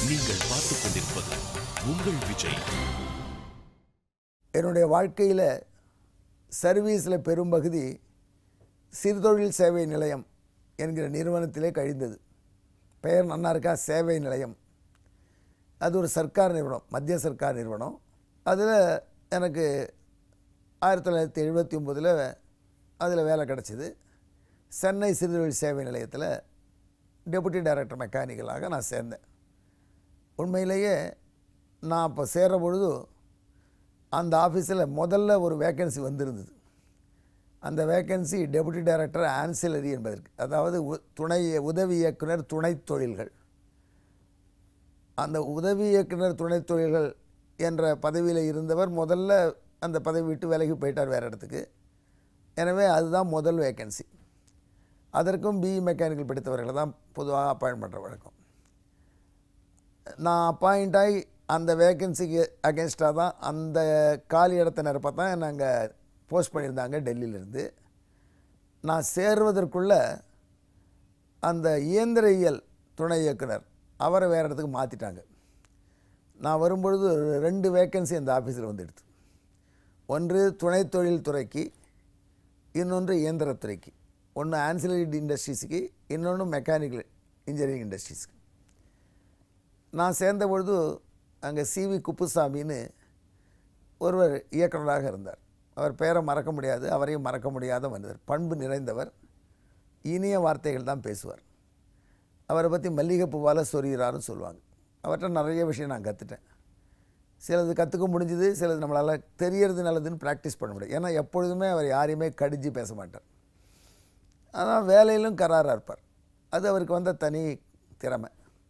நீங்கள் பார்த்துக் கொண்டிருப்பது உங்கள் விஜய் என்னுடைய வாழ்க்கையில் சர்வீஸில் பெரும்பகுதி சிறுதொழில் சேவை நிலையம் என்கிற நிறுவனத்திலே கழிந்தது பெயர் நன்னா இருக்கா சேவை நிலையம் அது ஒரு சர்க்கார் நிறுவனம் மத்திய சர்க்கார் நிறுவனம் அதில் எனக்கு ஆயிரத்தி தொள்ளாயிரத்தி எழுபத்தி ஒம்போதில் அதில் வேலை கிடச்சிது சென்னை சிறுதொழில் சேவை நிலையத்தில் டெபுட்டி டைரக்டர் மெக்கானிக்கலாக நான் சேர்ந்தேன் உண்மையிலேயே நான் அப்போ சேர்ற பொழுது அந்த ஆஃபீஸில் முதல்ல ஒரு வேக்கன்சி வந்திருந்தது அந்த வேக்கன்சி டெபுட்டி டைரக்டர் ஆன்சிலரி என்பதற்கு அதாவது உ- துணை உதவி இயக்குனர் துணைத் தொழில்கள் அந்த உதவி இயக்குனர் துணைத் தொழில்கள் என்ற பதவியில் இருந்தவர் முதல்ல அந்த பதவி விட்டு விலகி போயிட்டார் வேறு இடத்துக்கு எனவே அதுதான் முதல் வேக்கன்சி அதற்கும் பிஇ மெக்கானிக்கல் படித்தவர்களை தான் பொதுவாக அப்பாயின்ட் பண்ணுற வழக்கம் நான் அப்பாயிண்ட் ஆகி அந்த வேக்கன்சிக்கு அகேன்ஸ்டாக தான் அந்த காலி இடத்த நிரப்ப தான் நாங்கள் போஸ்ட் பண்ணியிருந்தாங்க டெல்லியிலேருந்து நான் சேருவதற்குள்ள அந்த இயந்திரையியல் துணை இயக்குனர் அவரை வேறு இடத்துக்கு மாற்றிட்டாங்க நான் வரும்பொழுது ரெண்டு வேக்கன்சி அந்த ஆஃபீஸில் வந்துடுது ஒன்று துணை தொழில் துறைக்கு இன்னொன்று இயந்திரத்துறைக்கு ஒன்று ஆன்சிலரி இண்டஸ்ட்ரீஸுக்கு இன்னொன்று மெக்கானிக்கல் இன்ஜினியரிங் இண்டஸ்ட்ரீஸ்க்கு நான் சேர்ந்த பொழுது அங்கே சிவி குப்புசாமின்னு ஒருவர் இயக்குனராக இருந்தார் அவர் பெயரை மறக்க முடியாது அவரையும் மறக்க முடியாத மனிதர் பண்பு நிறைந்தவர் இனிய வார்த்தைகள் தான் பேசுவார் அவரை பற்றி மல்லிகை பூவால் சொரிகிறாருன்னு சொல்லுவாங்க அவர்கிட்ட நிறைய விஷயம் நான் கற்றுட்டேன் சிலது கற்றுக்க முடிஞ்சுது சிலது நம்மளால் தெரியறது நல்லதுன்னு ப்ராக்டிஸ் பண்ண முடியும் ஏன்னா எப்பொழுதுமே அவர் யாரையுமே கடிஞ்சு பேச மாட்டார் ஆனால் வேலையிலும் கராராக இருப்பார் அது அவருக்கு வந்த தனி திறமை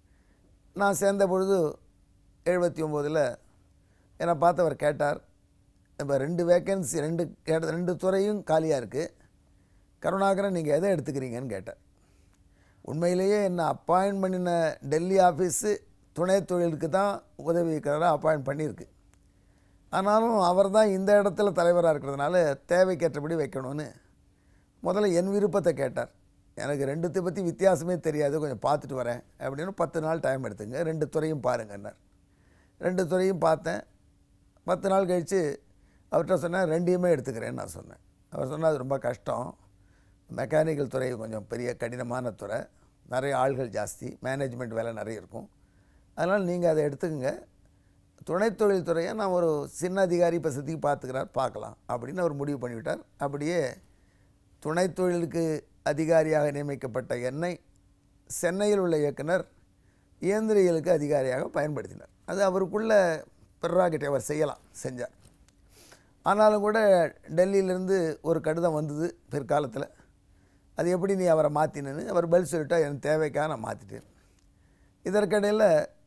நான் சேர்ந்த பொழுது எழுபத்தி ஒம்போதில் என்னை பார்த்து அவர் கேட்டார் இப்போ ரெண்டு வேக்கன்சி ரெண்டு கேட்ட ரெண்டு துறையும் காலியாக இருக்குது கருணாகரன் நீங்கள் எதை எடுத்துக்கிறீங்கன்னு கேட்டார் உண்மையிலேயே என்ன அப்பாயின்ட் பண்ணின டெல்லி ஆஃபீஸு துணை தொழிலுக்கு தான் உதவி இருக்கிறாராக அப்பாயின்ட் பண்ணியிருக்கு ஆனாலும் அவர் தான் இந்த இடத்துல தலைவராக இருக்கிறதுனால தேவைக்கேற்றபடி வைக்கணும்னு முதல்ல என் விருப்பத்தை கேட்டார் எனக்கு ரெண்டுத்தை பற்றி வித்தியாசமே தெரியாது கொஞ்சம் பார்த்துட்டு வரேன் அப்படின்னு பத்து நாள் டைம் எடுத்துங்க ரெண்டு துறையும் பாருங்கன்னார் ரெண்டு துறையும் பார்த்தேன் பத்து நாள் கழித்து அவர்கிட்ட சொன்னேன் ரெண்டையுமே எடுத்துக்கிறேன்னு நான் சொன்னேன் அவர் சொன்னார் அது ரொம்ப கஷ்டம் மெக்கானிக்கல் துறை கொஞ்சம் பெரிய கடினமான துறை நிறைய ஆள்கள் ஜாஸ்தி மேனேஜ்மெண்ட் வேலை நிறைய இருக்கும் அதனால் நீங்கள் அதை எடுத்துக்கங்க துணைத் தொழில் துறையை நான் ஒரு சின்ன அதிகாரி இப்போ சித்திக்கு பார்த்துக்கிறார் பார்க்கலாம் அப்படின்னு அவர் முடிவு பண்ணிவிட்டார் அப்படியே துணைத் தொழிலுக்கு அதிகாரியாக நியமிக்கப்பட்ட என்னை சென்னையில் உள்ள இயக்குனர் இயந்திரியலுக்கு அதிகாரியாக பயன்படுத்தினார் அது அவருக்குள்ள பிறராகிட்ட அவர் செய்யலாம் செஞ்சார் ஆனாலும் கூட டெல்லியிலேருந்து ஒரு கடிதம் வந்தது பிற்காலத்தில் அது எப்படி நீ அவரை மாற்றினு அவர் பதில் சொல்லிட்டா என் தேவைக்காக நான் மாற்றிட்டேன் இதற்கிடையில்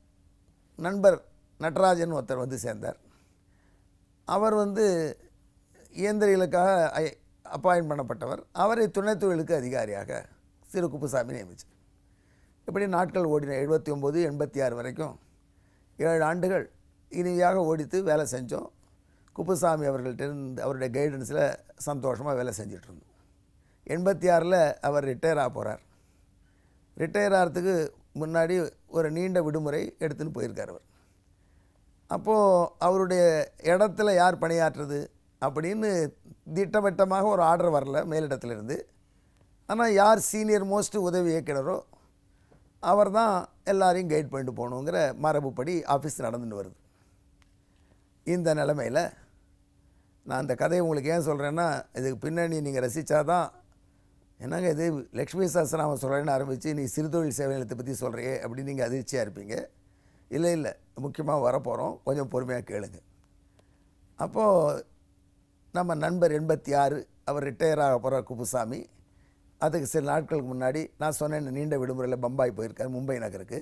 நண்பர் நடராஜன் ஒருத்தர் வந்து சேர்ந்தார் அவர் வந்து இயந்திரியலுக்காக அப்பாயின்ட் பண்ணப்பட்டவர் அவரை துணைத் தொழிலுக்கு அதிகாரியாக சிறு குப்புசாமி நியமித்தார் இப்படி நாட்கள் ஓடின எழுபத்தி ஒம்பது எண்பத்தி ஆறு வரைக்கும் ஏழு ஆண்டுகள் இனிமையாக ஓடித்து வேலை செஞ்சோம் குப்புசாமி அவர்கள்ட்ட இருந்து அவருடைய கைடன்ஸில் சந்தோஷமாக வேலை செஞ்சுட்டு இருந்தோம் எண்பத்தி ஆறில் அவர் ரிட்டையர் ஆக போகிறார் ரிட்டையர் ஆகிறதுக்கு முன்னாடி ஒரு நீண்ட விடுமுறை எடுத்துன்னு போயிருக்கார் அவர் அப்போது அவருடைய இடத்துல யார் பணியாற்றுறது அப்படின்னு திட்டவட்டமாக ஒரு ஆர்டர் வரல மேலிடத்திலிருந்து ஆனால் யார் சீனியர் மோஸ்ட் உதவி இயக்குனரோ அவர் தான் எல்லாரையும் கைட் பண்ணிட்டு போகணுங்கிற மரபுப்படி ஆஃபீஸ் நடந்துட்டு வருது இந்த நிலமையில் நான் அந்த கதையை உங்களுக்கு ஏன் சொல்கிறேன்னா இதுக்கு பின்னணி நீங்கள் ரசித்தாதான் என்னங்க இது லக்ஷ்மி சாஸ்திராமன் சொல்கிறேன்னு ஆரம்பித்து நீ சிறுதொழில் சேவை நிலையத்தை பற்றி சொல்கிறியே அப்படின்னு நீங்கள் அதிர்ச்சியாக இருப்பீங்க இல்லை இல்லை முக்கியமாக வரப்போகிறோம் கொஞ்சம் பொறுமையாக கேளுங்க அப்போது நம்ம நண்பர் எண்பத்தி ஆறு அவர் ரிட்டையர் ஆக போகிற குப்புசாமி அதுக்கு சில நாட்களுக்கு முன்னாடி நான் சொன்னேன் நீண்ட விடுமுறையில் பம்பாய் போயிருக்கார் மும்பை நகருக்கு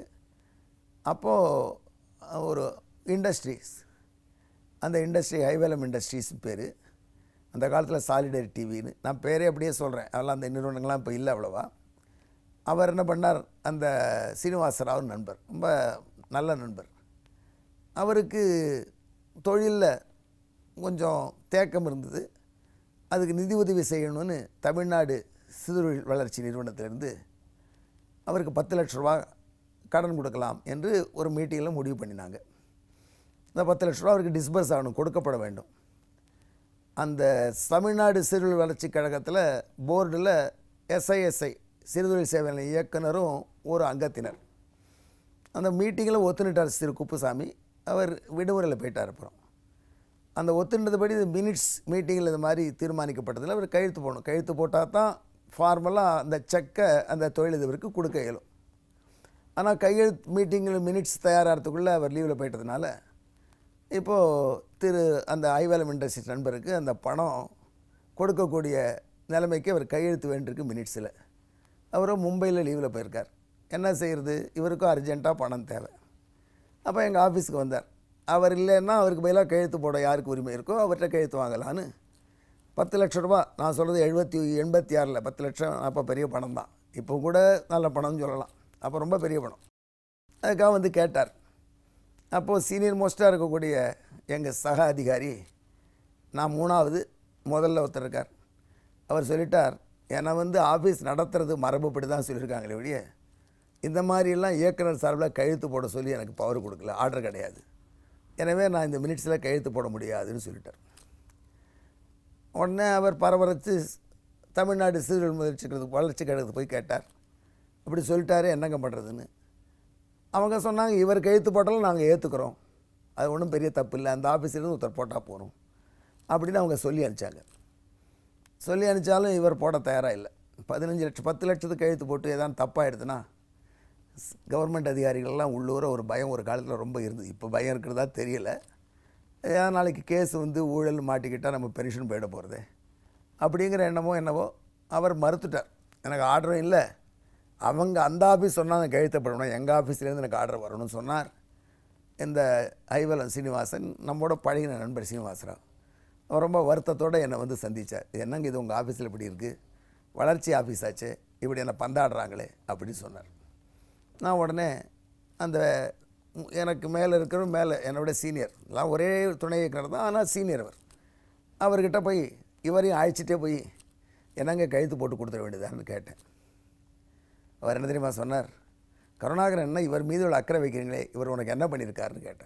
அப்போது ஒரு இண்டஸ்ட்ரீஸ் அந்த இண்டஸ்ட்ரி ஹைவேலம் இண்டஸ்ட்ரீஸ் பேர் அந்த காலத்தில் சாலிடரி டிவின்னு நான் பேரே அப்படியே சொல்கிறேன் அதெல்லாம் அந்த நிறுவனங்கள்லாம் இப்போ இல்லை அவ்வளோவா அவர் என்ன பண்ணார் அந்த சீனிவாசராவ் நண்பர் ரொம்ப நல்ல நண்பர் அவருக்கு தொழிலில் கொஞ்சம் தேக்கம் இருந்தது அதுக்கு நிதி உதவி செய்யணும்னு தமிழ்நாடு சிறுதொழில் வளர்ச்சி நிறுவனத்திலேருந்து அவருக்கு பத்து லட்ச ரூபா கடன் கொடுக்கலாம் என்று ஒரு மீட்டிங்கில் முடிவு பண்ணினாங்க இந்த பத்து லட்ச ரூபா அவருக்கு டிஸ்பர்ஸ் ஆகணும் கொடுக்கப்பட வேண்டும் அந்த தமிழ்நாடு சிறுதொழில் வளர்ச்சி கழகத்தில் போர்டில் எஸ்ஐஎஸ்ஐ சிறுதொழில் சேவை நிலைய இயக்குனரும் ஒரு அங்கத்தினர் அந்த மீட்டிங்கில் ஒத்துணிட்டார் திரு குப்புசாமி அவர் விடுமுறையில் போயிட்டார் அப்புறம் அந்த ஒத்துண்டதுபடி மினிட்ஸ் மீட்டிங்கில் இந்த மாதிரி தீர்மானிக்கப்பட்டதில் அவர் கையெழுத்து போடணும் கையெழுத்து போட்டால் தான் ஃபார்மலாக அந்த செக்கை அந்த தொழிலதிபருக்கு கொடுக்க இயலும் ஆனால் கையெழுத்து மீட்டிங்கில் மினிட்ஸ் தயாராகிறதுக்குள்ளே அவர் லீவில் போயிட்டதுனால இப்போது திரு அந்த ஐவேலம் இண்டஸ்ட்ரீஸ் நண்பருக்கு அந்த பணம் கொடுக்கக்கூடிய நிலைமைக்கு அவர் கையெழுத்து வேண்டியிருக்கு மினிட்ஸில் அவரும் மும்பையில் லீவில் போயிருக்கார் என்ன செய்கிறது இவருக்கும் அர்ஜென்ட்டாக பணம் தேவை அப்போ எங்கள் ஆஃபீஸுக்கு வந்தார் அவர் இல்லைன்னா அவருக்கு பதிலாக கையெழுத்து போட யாருக்கு உரிமை இருக்கோ அவர்கிட்ட கையெழுத்து வாங்கலான்னு பத்து லட்ச ரூபா நான் சொல்கிறது எழுபத்தி எண்பத்தி ஆறில் பத்து லட்சம் அப்போ பெரிய பணம் தான் இப்போ கூட நல்ல பணம்னு சொல்லலாம் அப்போ ரொம்ப பெரிய பணம் அதுக்காக வந்து கேட்டார் அப்போது சீனியர் மோஸ்ட்டாக இருக்கக்கூடிய எங்கள் சக அதிகாரி நான் மூணாவது முதல்ல ஒருத்தர் இருக்கார் அவர் சொல்லிட்டார் என்னை வந்து ஆஃபீஸ் நடத்துறது மரபுப்படி தான் சொல்லியிருக்காங்களே ஒழிய இந்த மாதிரிலாம் இயக்குனர் சார்பில் கையெழுத்து போட சொல்லி எனக்கு பவர் கொடுக்கல ஆர்டர் கிடையாது எனவே நான் இந்த மினிட்ஸில் கையெழுத்து போட முடியாதுன்னு சொல்லிட்டார் உடனே அவர் பரபரத்து தமிழ்நாடு சிறுதொழில் முயற்சி கழகத்துக்கு வளர்ச்சி கழகத்துக்கு போய் கேட்டார் அப்படி சொல்லிட்டாரு என்னங்க பண்ணுறதுன்னு அவங்க சொன்னாங்க இவர் கையெழுத்து போட்டாலும் நாங்கள் ஏற்றுக்கிறோம் அது ஒன்றும் பெரிய தப்பு இல்லை அந்த ஆஃபீஸ்லேருந்து ஒருத்தர் போட்டால் போகிறோம் அப்படின்னு அவங்க சொல்லி அனுப்பிச்சாங்க சொல்லி அனுப்பிச்சாலும் இவர் போட தயாராக இல்லை பதினஞ்சு லட்சம் பத்து லட்சத்துக்கு கையெழுத்து போட்டு ஏதாவது தப்பாகிடுதுன்னா கவர்மெண்ட் அதிகாரிகள்லாம் உள்ளூர ஒரு பயம் ஒரு காலத்தில் ரொம்ப இருந்தது இப்போ பயம் இருக்கிறதா தெரியல ஏன் நாளைக்கு கேஸ் வந்து ஊழல் மாட்டிக்கிட்டால் நம்ம பென்ஷன் போயிட போகிறதே அப்படிங்கிற எண்ணமோ என்னவோ அவர் மறுத்துட்டார் எனக்கு ஆர்டரும் இல்லை அவங்க அந்த ஆஃபீஸ் சொன்னாங்க கையெழுத்தப்படணும் எங்கள் ஆஃபீஸ்லேருந்து எனக்கு ஆர்டர் வரணும்னு சொன்னார் இந்த ஐவலம் சீனிவாசன் நம்மோட பழகின நண்பர் சீனிவாசராவ் அவர் ரொம்ப வருத்தத்தோடு என்னை வந்து சந்தித்தார் என்னங்க இது உங்கள் ஆஃபீஸில் இப்படி இருக்குது வளர்ச்சி ஆஃபீஸ் ஆச்சு இப்படி என்னை பந்தாடுறாங்களே அப்படின்னு சொன்னார் நான் உடனே அந்த மு- எனக்கு மேலே இருக்கிற மேலே என்னோட சீனியர் எல்லாம் ஒரே துணை இயக்குனர் தான் ஆனால் சீனியர் அவர் அவர்கிட்ட போய் இவரையும் அழைச்சிட்டே போய் என்னங்க கழுத்து போட்டு கொடுத்துட வேண்டியதான்னு கேட்டேன் அவர் என்ன தெரியுமா சொன்னார் கருணாகரன் என்ன இவர் மீது உள்ள அக்கறை வைக்கிறீங்களே இவர் உனக்கு என்ன பண்ணியிருக்காருன்னு கேட்டார்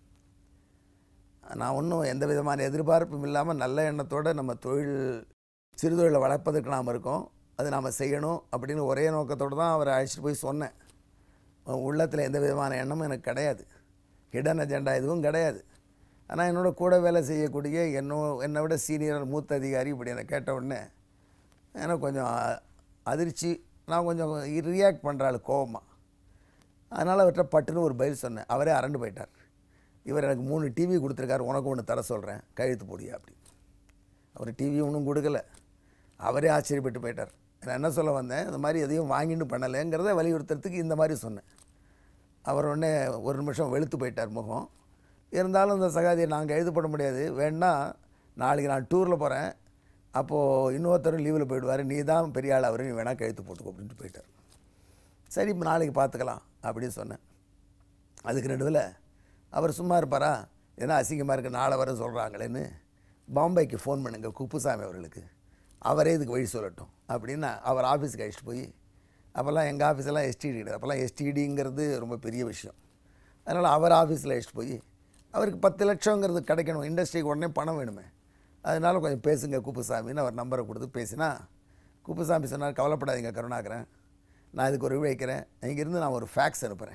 நான் ஒன்றும் எந்த விதமான எதிர்பார்ப்பும் இல்லாமல் நல்ல எண்ணத்தோடு நம்ம தொழில் சிறுதொழிலை வளர்ப்பதற்கு நாம் இருக்கோம் அது நாம் செய்யணும் அப்படின்னு ஒரே நோக்கத்தோடு தான் அவரை அழைச்சிட்டு போய் சொன்னேன் உள்ளத்தில் எந்த விதமான எண்ணமும் எனக்கு கிடையாது ஹிடன் அஜெண்டா எதுவும் கிடையாது ஆனால் என்னோட கூட வேலை செய்யக்கூடிய என்னோ என்னை விட சீனியர் மூத்த அதிகாரி இப்படி என்னை கேட்ட உடனே எனக்கு கொஞ்சம் அ- அதிர்ச்சி நான் கொஞ்சம் ரியாக்ட் பண்ணுறாள் கோவமாக அதனால் அவர்கிட்ட பட்டுன்னு ஒரு பதில் சொன்னேன் அவரே அரண்டு போயிட்டார் இவர் எனக்கு மூணு டிவி கொடுத்துருக்காரு உனக்கு ஒன்று தர சொல்கிறேன் கழுத்து போடியா அப்படி அவர் டிவி ஒன்றும் கொடுக்கல அவரே ஆச்சரியப்பட்டு போயிட்டார் நான் என்ன சொல்ல வந்தேன் இந்த மாதிரி எதையும் வாங்கிட்டு பண்ணலைங்கிறத வலியுறுத்துறதுக்கு இந்த மாதிரி சொன்னேன் அவர் உடனே ஒரு நிமிஷம் வெளுத்து போயிட்டார் முகம் இருந்தாலும் இந்த சகாதியை நாங்கள் எழுது போட முடியாது வேணா நாளைக்கு நான் டூரில் போகிறேன் அப்போது இன்னொருத்தரும் லீவில் போயிடுவார் நீ தான் பெரிய ஆள் அவர் நீ வேணால் கழுத்து போட்டுக்கோ அப்படின்ட்டு போயிட்டார் சரி இப்போ நாளைக்கு பார்த்துக்கலாம் அப்படின்னு சொன்னேன் அதுக்கு நடுவில் அவர் சும்மா இருப்பாரா ஏன்னா அசிங்கமாக இருக்குது நாளை வர சொல்கிறாங்களேன்னு பாம்பேக்கு ஃபோன் பண்ணுங்க குப்புசாமி அவர்களுக்கு அவரே இதுக்கு வழி சொல்லட்டும் அப்படின்னு அவர் ஆஃபீஸுக்கு அழைச்சிட்டு போய் அப்போல்லாம் எங்கள் ஆஃபீஸெல்லாம் எஸ்டிடி கிடையாது அப்போல்லாம் எஸ்டிடிங்கிறது ரொம்ப பெரிய விஷயம் அதனால் அவர் ஆஃபீஸில் அழைச்சிட்டு போய் அவருக்கு பத்து லட்சங்கிறது கிடைக்கணும் இண்டஸ்ட்ரிக்கு உடனே பணம் வேணுமே அதனால கொஞ்சம் பேசுங்க குப்புசாமின்னு அவர் நம்பரை கொடுத்து பேசினா குப்புசாமி சொன்னார் கவலைப்படாதீங்க கருணாகரன் நான் இதுக்கு ஒரு வைக்கிறேன் இங்கேருந்து நான் ஒரு ஃபேக்ஸ் அனுப்புகிறேன்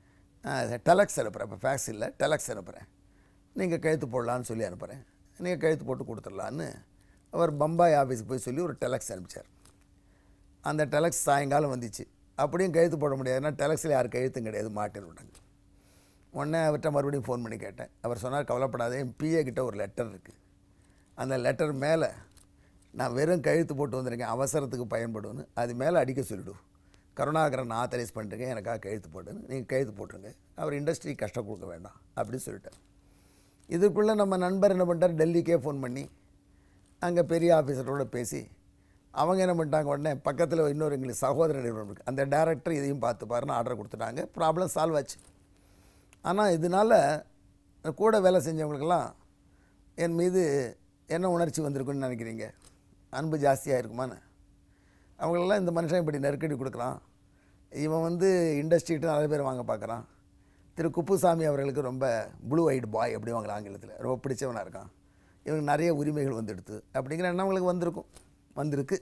டெலக்ஸ் அனுப்புகிறேன் இப்போ ஃபேக்ஸ் இல்லை டெலக்ஸ் அனுப்புகிறேன் நீங்கள் கழுத்து போடலான்னு சொல்லி அனுப்புகிறேன் நீங்கள் கழுத்து போட்டு கொடுத்துடலான்னு அவர் பம்பாய் ஆஃபீஸுக்கு போய் சொல்லி ஒரு டெலக்ஸ் அனுப்பிச்சார் அந்த டெலக்ஸ் சாயங்காலம் வந்துச்சு அப்படியும் கழுத்து போட முடியாதுன்னா டெலக்ஸில் யார் கழுத்தும் கிடையாது மாட்டின்னு விட்டாங்க உடனே அவர்கிட்ட மறுபடியும் ஃபோன் பண்ணி கேட்டேன் அவர் சொன்னார் கவலைப்படாதே என் பிஏ கிட்ட ஒரு லெட்டர் இருக்குது அந்த லெட்டர் மேலே நான் வெறும் கழுத்து போட்டு வந்திருக்கேன் அவசரத்துக்கு பயன்படும்னு அது மேலே அடிக்க சொல்லிடு கருணாகரன் நான் ஆத்தரைஸ் பண்ணிருக்கேன் எனக்காக கழுத்து போட்டுன்னு நீங்கள் கழுத்து போட்டுருங்க அவர் இண்டஸ்ட்ரி கஷ்டம் கொடுக்க வேண்டாம் அப்படின்னு சொல்லிட்டார் இதுக்குள்ளே நம்ம நண்பர் என்ன பண்ணிட்டார் டெல்லிக்கே ஃபோன் பண்ணி அங்கே பெரிய ஆஃபீஸரோட பேசி அவங்க என்ன பண்ணிட்டாங்க உடனே பக்கத்தில் இன்னொரு எங்களுக்கு சகோதர நிறுவனம் இருக்குது அந்த டேரக்டர் இதையும் பார்த்து பாருன்னு ஆர்டர் கொடுத்துட்டாங்க ப்ராப்ளம் சால்வ் ஆச்சு ஆனால் இதனால் கூட வேலை செஞ்சவங்களுக்கெல்லாம் என் மீது என்ன உணர்ச்சி வந்திருக்குன்னு நினைக்கிறீங்க அன்பு ஜாஸ்தியாக இருக்குமான்னு அவங்களெல்லாம் இந்த மனுஷன் இப்படி நெருக்கடி கொடுக்கலாம் இவன் வந்து இண்டஸ்ட்ரிகிட்ட நிறைய பேர் வாங்க பார்க்குறான் திரு குப்புசாமி அவர்களுக்கு ரொம்ப ப்ளூ ஐடு பாய் அப்படி வாங்கலாம் ஆங்கிலத்தில் ரொம்ப பிடிச்சவனாக இருக்கான் இவனுக்கு நிறைய உரிமைகள் வந்துடுது அப்படிங்கிற எண்ணம் அவங்களுக்கு வந்திருக்கும் வந்திருக்கு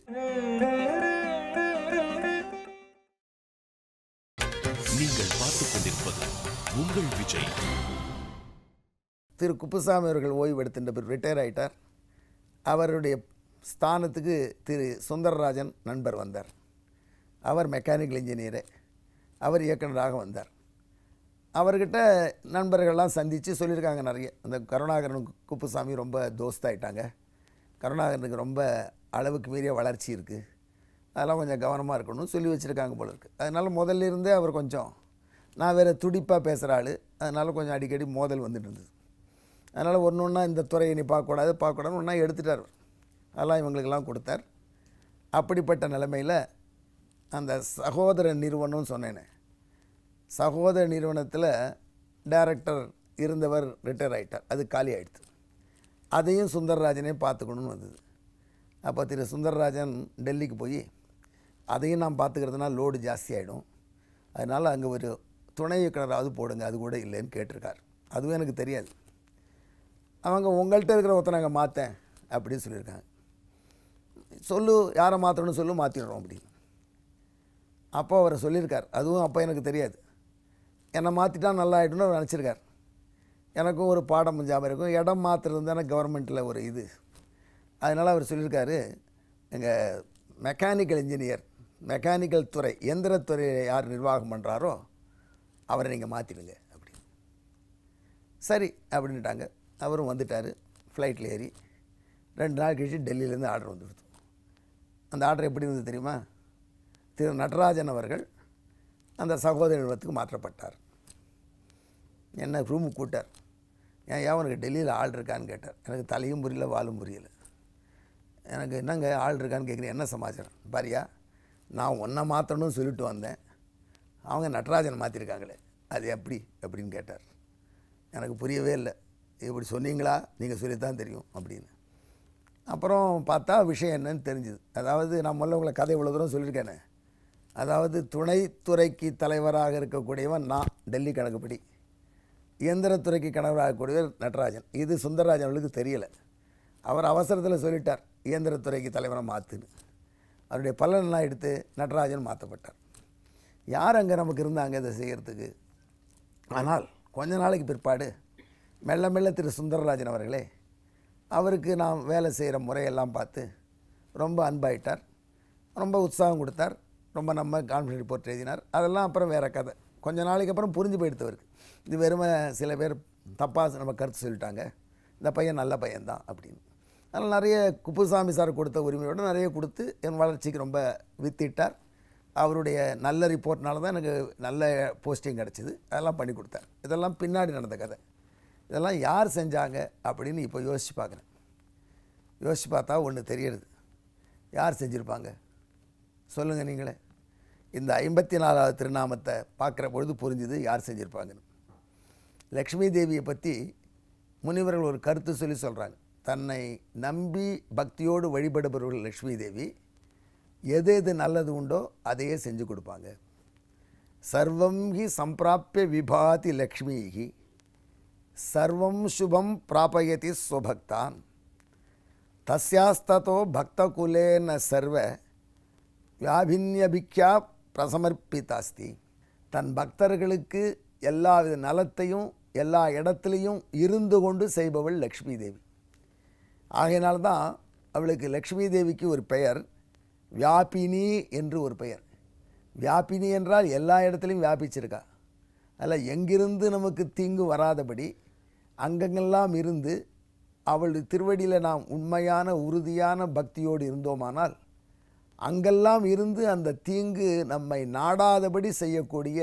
நீங்கள் பார்த்துக் கொண்டிருப்பது உங்கள் விஜய் திரு குப்புசாமி அவர்கள் ஓய்வு எடுத்துட்ட பிறகு ரிட்டையர் ஆயிட்டார் அவருடைய ஸ்தானத்துக்கு திரு சுந்தரராஜன் நண்பர் வந்தார் அவர் மெக்கானிக்கல் இன்ஜினியரு அவர் இயக்குனராக வந்தார் அவர்கிட்ட நண்பர்கள்லாம் சந்தித்து சொல்லியிருக்காங்க நிறைய அந்த கருணாகரன் குப்புசாமி ரொம்ப தோஸ்தாயிட்டாங்க கருணாகரனுக்கு ரொம்ப அளவுக்கு மீறிய வளர்ச்சி இருக்குது அதெல்லாம் கொஞ்சம் கவனமாக இருக்கணும்னு சொல்லி வச்சுருக்காங்க போல இருக்குது அதனால் முதல்ல இருந்தே அவர் கொஞ்சம் நான் வேறு துடிப்பாக பேசுகிற ஆள் அதனால் கொஞ்சம் அடிக்கடி மோதல் வந்துட்டு இருந்தது அதனால் ஒன்று ஒன்றா இந்த துறையை நீ பார்க்கக்கூடாது பார்க்கக்கூடாதுன்னு ஒன்றா எடுத்துட்டார் அவர். அதெல்லாம் இவங்களுக்கெல்லாம் கொடுத்தார் அப்படிப்பட்ட நிலைமையில் அந்த சகோதர நிறுவனம்னு சொன்னேனே சகோதர நிறுவனத்தில் டைரக்டர் இருந்தவர் ரிட்டையர் ஆயிட்டார் அது காலி ஆயிடுச்சு அதையும் சுந்தரராஜனே பார்த்துக்கணும்னு வந்தது அப்போ திரு சுந்தரராஜன் டெல்லிக்கு போய் அதையும் நான் பார்த்துக்கிறதுனா லோடு ஜாஸ்தி ஆகிடும் அதனால் அங்கே ஒரு துணை இயக்குனராவது போடுங்க அது கூட இல்லைன்னு கேட்டிருக்கார் அதுவும் எனக்கு தெரியாது அவங்க உங்கள்கிட்ட இருக்கிற ஒருத்தனை அங்கே மாற்றேன் அப்படின்னு சொல்லியிருக்காங்க சொல்லு யாரை மாற்றணும்னு சொல்லு மாற்றிடுறோம் அப்படின்னு அப்போ அவர் சொல்லியிருக்கார் அதுவும் அப்போ எனக்கு தெரியாது என்னை மாற்றிட்டா நல்லா ஆகிடும்னு அவர் நினச்சிருக்கார் எனக்கும் ஒரு பாடம் ஞாபகம் இருக்கும் இடம் மாற்றுறது தானே கவர்மெண்ட்டில் ஒரு இது அதனால் அவர் சொல்லியிருக்காரு எங்கள் மெக்கானிக்கல் இன்ஜினியர் மெக்கானிக்கல் துறை எந்திரத்துறையை யார் நிர்வாகம் பண்ணுறாரோ அவரை நீங்கள் மாற்றிடுங்க அப்படின்னு சரி அப்படின்ட்டாங்க அவரும் வந்துட்டார் ஃப்ளைட்டில் ஏறி ரெண்டு நாள் கழிச்சு டெல்லியிலேருந்து ஆர்டர் வந்துடுது அந்த ஆர்டர் எப்படி இருந்தது தெரியுமா திரு நடராஜன் அவர்கள் அந்த சகோதர நிறுவனத்துக்கு மாற்றப்பட்டார் என்ன ரூமுக்கு கூட்டார் ஏன் ஏன் உனக்கு டெல்லியில் ஆள் இருக்கான்னு கேட்டார் எனக்கு தலையும் புரியல வாலும் புரியல எனக்கு என்னங்க ஆள் இருக்கான்னு கேட்குறேன் என்ன சமாச்சாரம் பாரியா நான் ஒன்றை மாற்றணும்னு சொல்லிட்டு வந்தேன் அவங்க நடராஜன் மாற்றிருக்காங்களே அது எப்படி அப்படின்னு கேட்டார் எனக்கு புரியவே இல்லை இப்படி சொன்னீங்களா நீங்கள் சொல்லித்தான் தெரியும் அப்படின்னு அப்புறம் பார்த்தா விஷயம் என்னன்னு தெரிஞ்சுது அதாவது நான் முதல்ல உங்களை கதை இவ்வளோ தூரம் சொல்லியிருக்கேனே அதாவது துணைத்துறைக்கு தலைவராக இருக்கக்கூடியவன் நான் டெல்லி கணக்குப்படி இயந்திரத்துறைக்கு கணவராகக்கூடியவர் நடராஜன் இது சுந்தரராஜன் அவர்களுக்கு தெரியலை அவர் அவசரத்தில் சொல்லிட்டார் இயந்திரத்துறைக்கு தலைவரை மாற்றுன்னு அவருடைய பலனெல்லாம் எடுத்து நடராஜன் மாற்றப்பட்டார் யார் அங்கே நமக்கு இருந்தாங்க இதை செய்கிறதுக்கு ஆனால் கொஞ்ச நாளைக்கு பிற்பாடு மெல்ல மெல்ல திரு சுந்தரராஜன் அவர்களே அவருக்கு நாம் வேலை செய்கிற முறையெல்லாம் பார்த்து ரொம்ப அன்பாயிட்டார் ரொம்ப உற்சாகம் கொடுத்தார் ரொம்ப நம்ம கான்ஃபிடன்ட் ரிப்போர்ட் எழுதினார் அதெல்லாம் அப்புறம் வேறு கதை கொஞ்ச நாளைக்கு அப்புறம் புரிஞ்சு போயிடுத்தவருக்கு இது வெறுமை சில பேர் தப்பாக நம்ம கருத்து சொல்லிட்டாங்க இந்த பையன் நல்ல பையன்தான் அப்படின்னு அதனால் நிறைய குப்புசாமி சார் கொடுத்த உரிமையோடு நிறைய கொடுத்து என் வளர்ச்சிக்கு ரொம்ப வித்திட்டார் அவருடைய நல்ல ரிப்போர்ட்னால தான் எனக்கு நல்ல போஸ்டிங் கிடச்சிது அதெல்லாம் பண்ணி கொடுத்தார் இதெல்லாம் பின்னாடி நடந்த கதை இதெல்லாம் யார் செஞ்சாங்க அப்படின்னு இப்போ யோசித்து பார்க்குறேன் யோசித்து பார்த்தா ஒன்று தெரியறது யார் செஞ்சுருப்பாங்க சொல்லுங்கள் நீங்களே இந்த ஐம்பத்தி நாலாவது திருநாமத்தை பார்க்குற பொழுது புரிஞ்சுது யார் செஞ்சுருப்பாங்கன்னு லக்ஷ்மி தேவியை பற்றி முனிவர்கள் ஒரு கருத்து சொல்லி சொல்கிறாங்க தன்னை நம்பி பக்தியோடு வழிபடுபவர்கள் லக்ஷ்மி தேவி எது எது நல்லது உண்டோ அதையே செஞ்சு கொடுப்பாங்க சர்வம் ஹி சம்பிராப்பிய விபாதி லக்ஷ்மி சர்வம் சுபம் பிராபயதி ஸ்வபக்தான் தஸ்யாஸ்ததோ பக்தகுலேன சர்வ வியாபின்யபிக்யா பிரசமர்ப்பிதாஸ்தி தன் பக்தர்களுக்கு எல்லாவித நலத்தையும் எல்லா இடத்துலையும் இருந்து கொண்டு செய்பவள் லக்ஷ்மி தேவி ஆகையினால்தான் அவளுக்கு லக்ஷ்மி தேவிக்கு ஒரு பெயர் வியாபினி என்று ஒரு பெயர் வியாபினி என்றால் எல்லா இடத்துலையும் வியாபிச்சிருக்கா அதில் எங்கிருந்து நமக்கு தீங்கு வராதபடி அங்கங்கெல்லாம் இருந்து அவள் திருவடியில் நாம் உண்மையான உறுதியான பக்தியோடு இருந்தோமானால் அங்கெல்லாம் இருந்து அந்த தீங்கு நம்மை நாடாதபடி செய்யக்கூடிய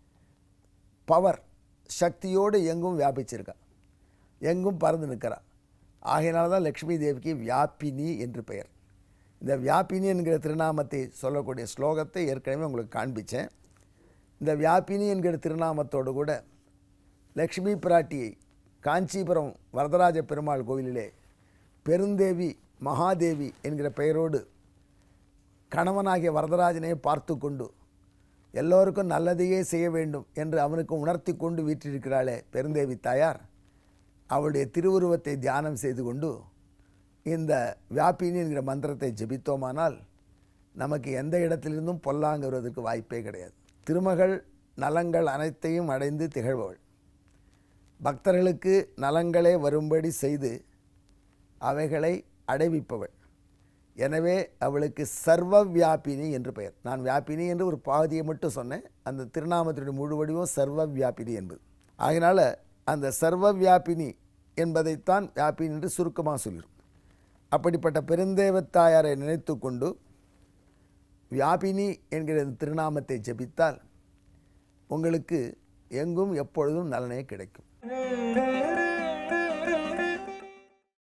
பவர் சக்தியோடு எங்கும் வியாபிச்சிருக்கா எங்கும் பறந்து நிற்கிறா ஆகையினால தான் லக்ஷ்மி தேவிக்கு வியாபினி என்று பெயர் இந்த வியாபினி என்கிற திருநாமத்தை சொல்லக்கூடிய ஸ்லோகத்தை ஏற்கனவே உங்களுக்கு காண்பித்தேன் இந்த வியாபினி என்கிற திருநாமத்தோடு கூட லக்ஷ்மி பிராட்டியை காஞ்சிபுரம் வரதராஜ பெருமாள் கோவிலிலே பெருந்தேவி மகாதேவி என்கிற பெயரோடு கணவனாகிய வரதராஜனை பார்த்து கொண்டு எல்லோருக்கும் நல்லதையே செய்ய வேண்டும் என்று அவனுக்கு உணர்த்தி கொண்டு வீற்றிருக்கிறாளே பெருந்தேவி தாயார் அவளுடைய திருவுருவத்தை தியானம் செய்து கொண்டு இந்த வியாபினி என்கிற மந்திரத்தை ஜெபித்தோமானால் நமக்கு எந்த இடத்திலிருந்தும் பொல்லாங்க வருவதற்கு வாய்ப்பே கிடையாது திருமகள் நலங்கள் அனைத்தையும் அடைந்து திகழ்பவள் பக்தர்களுக்கு நலங்களே வரும்படி செய்து அவைகளை அடைவிப்பவள் எனவே அவளுக்கு சர்வ வியாபினி என்று பெயர் நான் வியாபினி என்று ஒரு பாதியை மட்டும் சொன்னேன் அந்த திருநாமத்தினுடைய முழு வடிவம் சர்வ வியாபினி என்பது ஆகையினால அந்த சர்வ வியாபினி என்பதைத்தான் வியாபினி என்று சுருக்கமாக சொல்லிடும் அப்படிப்பட்ட பெருந்தேவத்தாயாரை நினைத்து கொண்டு வியாபினி என்கிற இந்த திருநாமத்தை ஜெபித்தால் உங்களுக்கு எங்கும் எப்பொழுதும் நலனே கிடைக்கும்